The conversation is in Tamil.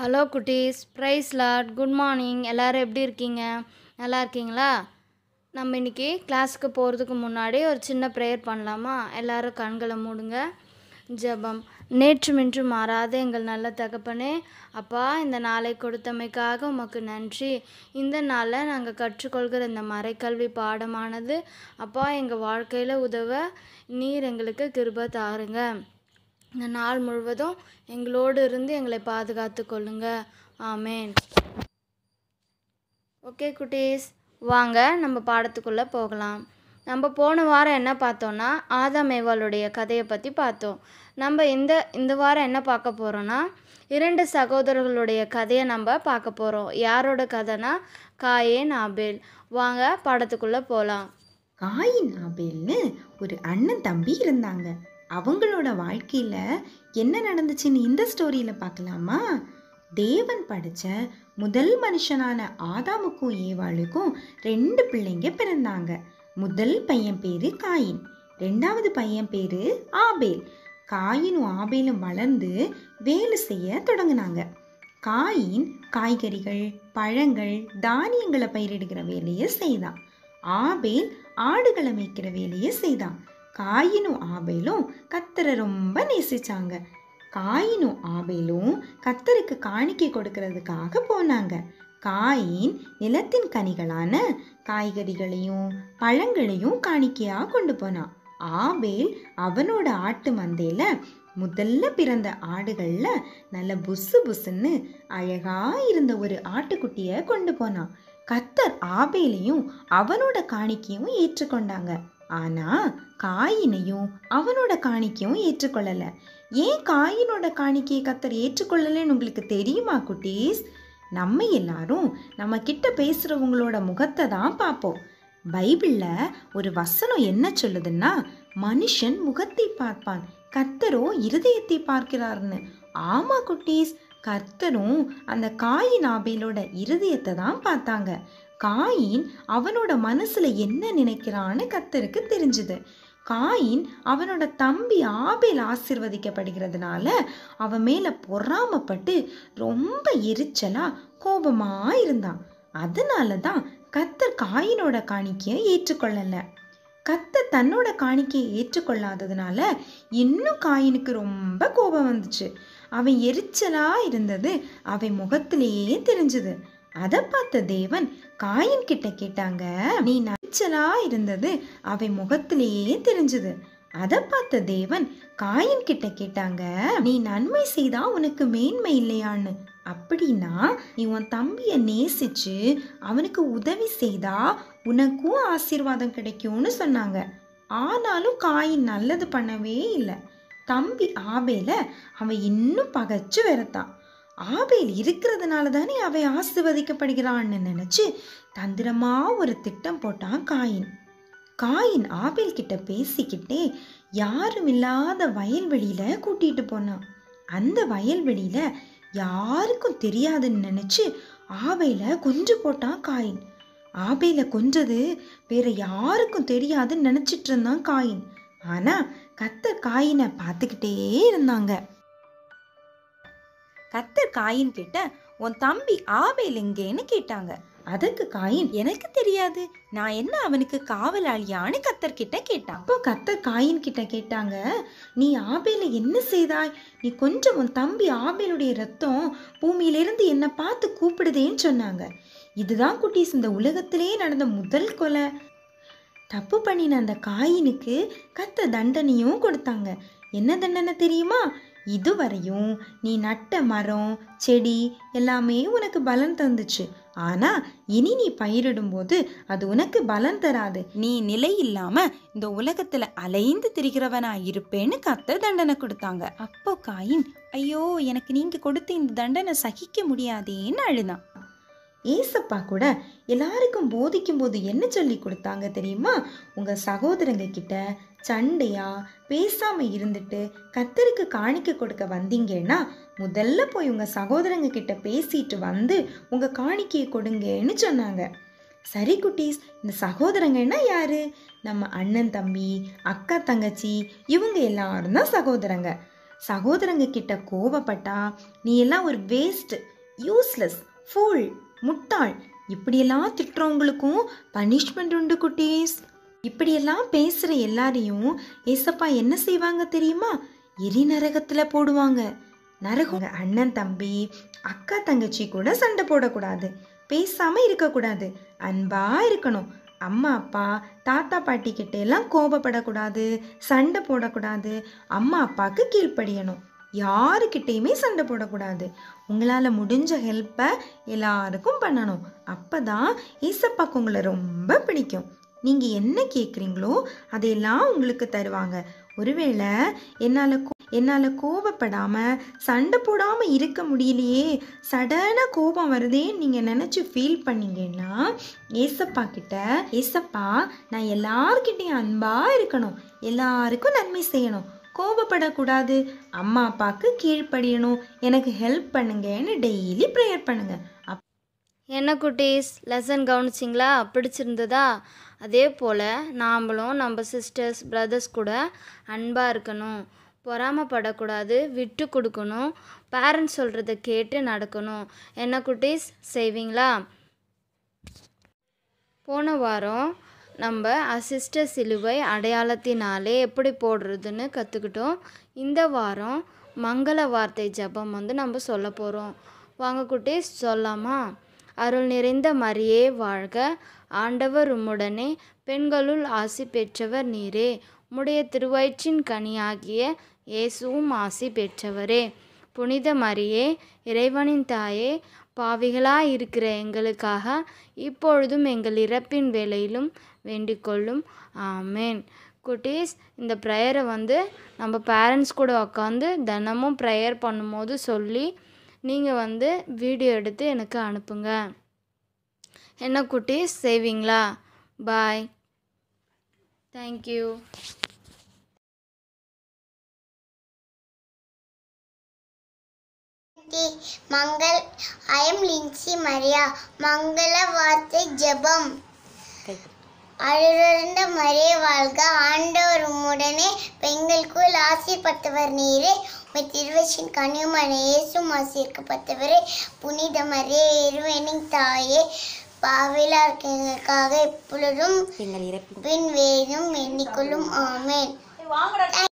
ஹலோ குட்டீஸ் ப்ரைஸ் லாட் குட் மார்னிங் எல்லோரும் எப்படி இருக்கீங்க நல்லா இருக்கீங்களா நம்ம இன்றைக்கி கிளாஸுக்கு போகிறதுக்கு முன்னாடி ஒரு சின்ன ப்ரேயர் பண்ணலாமா எல்லாரும் கண்களை மூடுங்க ஜெபம் நேற்று மின்று மாறாத எங்கள் நல்ல தகப்பனே அப்பா இந்த நாளை கொடுத்தமைக்காக உமக்கு நன்றி இந்த நாளில் நாங்கள் கற்றுக்கொள்கிற இந்த மறைக்கல்வி பாடமானது அப்பா எங்கள் வாழ்க்கையில் உதவ நீர் எங்களுக்கு கிருபை தாருங்க இந்த நாள் முழுவதும் எங்களோடு இருந்து எங்களை பாதுகாத்து கொள்ளுங்க ஆமேன் ஓகே குட்டீஸ் வாங்க நம்ம பாடத்துக்குள்ளே போகலாம் நம்ம போன வாரம் என்ன பார்த்தோன்னா ஆதாம் ஏவாளுடைய கதையை பற்றி பார்த்தோம் நம்ம இந்த இந்த வாரம் என்ன பார்க்க போகிறோன்னா இரண்டு சகோதரர்களுடைய கதையை நம்ம பார்க்க போகிறோம் யாரோட கதைனா காயேன் ஆபேல் வாங்க பாடத்துக்குள்ளே போகலாம் காயின் ஆபேல்னு ஒரு அண்ணன் தம்பி இருந்தாங்க அவங்களோட வாழ்க்கையில என்ன நடந்துச்சுன்னு இந்த ஸ்டோரியில பார்க்கலாமா தேவன் படைச்ச முதல் மனுஷனான ஆதாமுக்கும் ஏவாளுக்கும் ரெண்டு பிள்ளைங்க பிறந்தாங்க முதல் பையன் பேரு காயின் ரெண்டாவது பையன் பேரு ஆபேல் காயினும் ஆபேலும் வளர்ந்து வேலை செய்ய தொடங்கினாங்க காயின் காய்கறிகள் பழங்கள் தானியங்களை பயிரிடுகிற வேலையை செய்தான் ஆபேல் ஆடுகளை மேய்க்கிற வேலையை செய்தான் காயினும் ஆபேலும் கத்தரை ரொம்ப நேசிச்சாங்க காயினும் ஆபேலும் கத்தருக்கு காணிக்கை கொடுக்கறதுக்காக போனாங்க காயின் நிலத்தின் கனிகளான காய்கறிகளையும் பழங்களையும் காணிக்கையா கொண்டு போனான் ஆபேல் அவனோட ஆட்டு மந்தையில முதல்ல பிறந்த ஆடுகள்ல நல்ல புசு புசுன்னு அழகா இருந்த ஒரு ஆட்டுக்குட்டிய கொண்டு போனான் கத்தர் ஆபேலையும் அவனோட காணிக்கையும் ஏற்றுக்கொண்டாங்க ஆனா காயினையும் அவனோட காணிக்கையும் ஏற்றுக்கொள்ளல ஏன் காயினோட காணிக்கையை கத்தர் ஏற்றுக்கொள்ளலன்னு உங்களுக்கு தெரியுமா குட்டீஸ் நம்ம எல்லாரும் நம்ம கிட்ட பேசுறவங்களோட முகத்தை தான் பார்ப்போம் பைபிள்ல ஒரு வசனம் என்ன சொல்லுதுன்னா மனுஷன் முகத்தை பார்ப்பான் கர்த்தரோ இருதயத்தை பார்க்கிறார்னு ஆமா குட்டீஸ் கர்த்தரும் அந்த காயின் ஆபேலோட இருதயத்தை தான் பார்த்தாங்க காயின் அவனோட மனசுல என்ன நினைக்கிறான்னு கர்த்தருக்கு தெரிஞ்சுது காயின் அவனோட தம்பி ஆபேல் ஆசிர்வதிக்கப்படுகிறதுனால அவன் மேல பொறாமப்பட்டு ரொம்ப எரிச்சலா கோபமா இருந்தான் அதனால தான் கத்தர் காயினோட காணிக்கையை ஏற்றுக்கொள்ளல கத்தர் தன்னோட காணிக்கையை ஏற்றுக்கொள்ளாததுனால இன்னும் காயினுக்கு ரொம்ப கோபம் வந்துச்சு அவன் எரிச்சலா இருந்தது அவன் முகத்திலேயே தெரிஞ்சது அதை பார்த்த தேவன் காயின் கிட்ட கேட்டாங்க நீ நச்சலா இருந்தது அவன் முகத்திலேயே தெரிஞ்சது அதை பார்த்த தேவன் காயின் கிட்ட கேட்டாங்க நீ நன்மை செய்தா உனக்கு மேன்மை இல்லையான்னு அப்படின்னா நீ உன் தம்பிய நேசிச்சு அவனுக்கு உதவி செய்தா உனக்கும் ஆசீர்வாதம் கிடைக்கும்னு சொன்னாங்க ஆனாலும் காயின் நல்லது பண்ணவே இல்லை தம்பி ஆபேல அவன் இன்னும் பகைச்சு வெறுத்தான் ஆபேல் இருக்கிறதுனால தானே அவன் ஆசிர்வதிக்கப்படுகிறான்னு நினைச்சு தந்திரமா ஒரு திட்டம் போட்டான் காயின் காயின் ஆபேல் கிட்ட பேசிக்கிட்டே யாரும் இல்லாத வயல்வெளியில கூட்டிட்டு போனான் அந்த வயல்வெளியில யாருக்கும் தெரியாதுன்னு நினைச்சு ஆபேல கொன்று போட்டான் காயின் ஆபேல கொன்றது வேற யாருக்கும் தெரியாதுன்னு நினைச்சிட்டு இருந்தான் காயின் ஆனா கத்தர் காயினை பார்த்துக்கிட்டே இருந்தாங்க கத்தர் காயின் கிட்ட உன் தம்பி ஆபேல் எங்கேன்னு கேட்டாங்க அதுக்கு காயின் எனக்கு தெரியாது நான் என்ன அவனுக்கு காவலாளியான்னு கத்தர் கிட்ட கேட்டான் அப்போ கத்தர் காயின் கிட்ட கேட்டாங்க நீ ஆபேல என்ன செய்தாய் நீ கொஞ்சம் உன் தம்பி ஆபேலுடைய ரத்தம் பூமியிலிருந்து என்ன பார்த்து கூப்பிடுதேன்னு சொன்னாங்க இதுதான் குட்டீஸ் இந்த உலகத்திலே நடந்த முதல் கொலை தப்பு பண்ணின அந்த காயினுக்கு கத்த தண்டனையும் கொடுத்தாங்க என்ன தண்டனை தெரியுமா இதுவரையும் நீ நட்ட மரம் செடி எல்லாமே உனக்கு பலன் தந்துச்சு ஆனா இனி நீ பயிரிடும்போது அது உனக்கு பலன் தராது நீ நிலை இல்லாம இந்த உலகத்துல அலைந்து திரிகிறவனா இருப்பேன்னு கத்த தண்டனை கொடுத்தாங்க அப்போ காயின் ஐயோ எனக்கு நீங்க கொடுத்த இந்த தண்டனை சகிக்க முடியாதேன்னு அழுதான் ஏசப்பா கூட எல்லாருக்கும் போதிக்கும் போது என்ன சொல்லி கொடுத்தாங்க தெரியுமா உங்க சகோதரங்க கிட்ட சண்டையா பேசாம இருந்துட்டு கத்தருக்கு காணிக்க கொடுக்க வந்தீங்கன்னா முதல்ல போய் உங்க சகோதரங்க கிட்ட பேசிட்டு வந்து உங்க காணிக்கையை கொடுங்கன்னு சொன்னாங்க சரி குட்டீஸ் இந்த சகோதரங்கன்னா யாரு நம்ம அண்ணன் தம்பி அக்கா தங்கச்சி இவங்க எல்லாரும் தான் சகோதரங்க சகோதரங்க கிட்ட கோவப்பட்டா நீ எல்லாம் ஒரு வேஸ்ட் யூஸ்லெஸ் ஃபூல் முட்டாள் இப்படியெல்லாம் திட்டுறவங்களுக்கும் பனிஷ்மெண்ட் உண்டு குட்டீஸ் இப்படியெல்லாம் பேசுகிற எல்லாரையும் ஏசப்பா என்ன செய்வாங்க தெரியுமா எரி நரகத்தில் போடுவாங்க நரகம் அண்ணன் தம்பி அக்கா தங்கச்சி கூட சண்டை போடக்கூடாது பேசாமல் இருக்கக்கூடாது அன்பாக இருக்கணும் அம்மா அப்பா தாத்தா பாட்டி கிட்ட எல்லாம் கோபப்படக்கூடாது சண்டை போடக்கூடாது அம்மா அப்பாவுக்கு கீழ்ப்படியணும் யாருக்கிட்டேயுமே சண்டை போடக்கூடாது உங்களால் முடிஞ்ச ஹெல்ப்பை எல்லாருக்கும் பண்ணணும் அப்போ தான் ஏசப்பாக்கு உங்களை ரொம்ப பிடிக்கும் நீங்கள் என்ன கேட்குறீங்களோ அதையெல்லாம் உங்களுக்கு தருவாங்க ஒருவேளை என்னால் என்னால் கோபப்படாமல் சண்டை போடாமல் இருக்க முடியலையே சடனாக கோபம் வருதேன்னு நீங்கள் நினச்சி ஃபீல் பண்ணீங்கன்னா ஏசப்பா கிட்ட ஏசப்பா நான் எல்லார்கிட்டையும் அன்பாக இருக்கணும் எல்லாருக்கும் நன்மை செய்யணும் கோபப்படக்கூடாது அம்மா அப்பாவுக்கு கீழ்ப்படியணும் எனக்கு ஹெல்ப் பண்ணுங்கன்னு டெய்லி ப்ரேயர் பண்ணுங்க அப் என்ன குட்டீஸ் லெசன் கவனிச்சிங்களா பிடிச்சிருந்ததா அதே போல் நாமளும் நம்ம சிஸ்டர்ஸ் பிரதர்ஸ் கூட அன்பாக இருக்கணும் பொறாமப்படக்கூடாது விட்டு கொடுக்கணும் பேரண்ட்ஸ் சொல்கிறத கேட்டு நடக்கணும் என்ன குட்டீஸ் செய்வீங்களா போன வாரம் நம்ம அசிஸ்ட சிலுவை அடையாளத்தினாலே எப்படி போடுறதுன்னு கற்றுக்கிட்டோம் இந்த வாரம் மங்கள வார்த்தை ஜெபம் வந்து நம்ம சொல்ல போகிறோம் வாங்க குட்டீஸ் சொல்லாமா அருள் நிறைந்த மரியே வாழ்க ஆண்டவர் உம்முடனே பெண்களுள் ஆசி பெற்றவர் நீரே உம்முடைய திருவயிற்றின் கனியாகிய இயேசுவும் ஆசி பெற்றவரே புனித மரியே இறைவனின் தாயே பாவிகளாய் இருக்கிற எங்களுக்காக இப்பொழுதும் எங்கள் இறப்பின் வேளையிலும் வேண்டிக்கொள்ளும் ஆமேன் குட்டீஸ் இந்த ப்ரேயரை வந்து நம்ம பேரண்ட்ஸ் கூட உட்காந்து தினமும் ப்ரேயர் பண்ணும்போது சொல்லி நீங்கள் வந்து வீடியோ எடுத்து எனக்கு அனுப்புங்க என்ன குட்டீஸ் செய்வீங்களா பாய் தேங்க்யூ மங்கள் ஐ எம் லின்சி மரியா மங்கள வார்த்தை ஜெபம் அழுந்த மரே வாழ்க ஆண்டவர் உம்முடனே பெண்களுக்குள் ஆசீர்பட்டவர் நீரே உமை திருவச்சின் கனிமன இயேசும் ஆசீர்க்கப்பட்டவரே புனித மரியே இருவனின் தாயே பாவிலா எங்களுக்காக எப்பொழுதும் பின் வேணும் எண்ணிக்கொள்ளும் ஆமேன்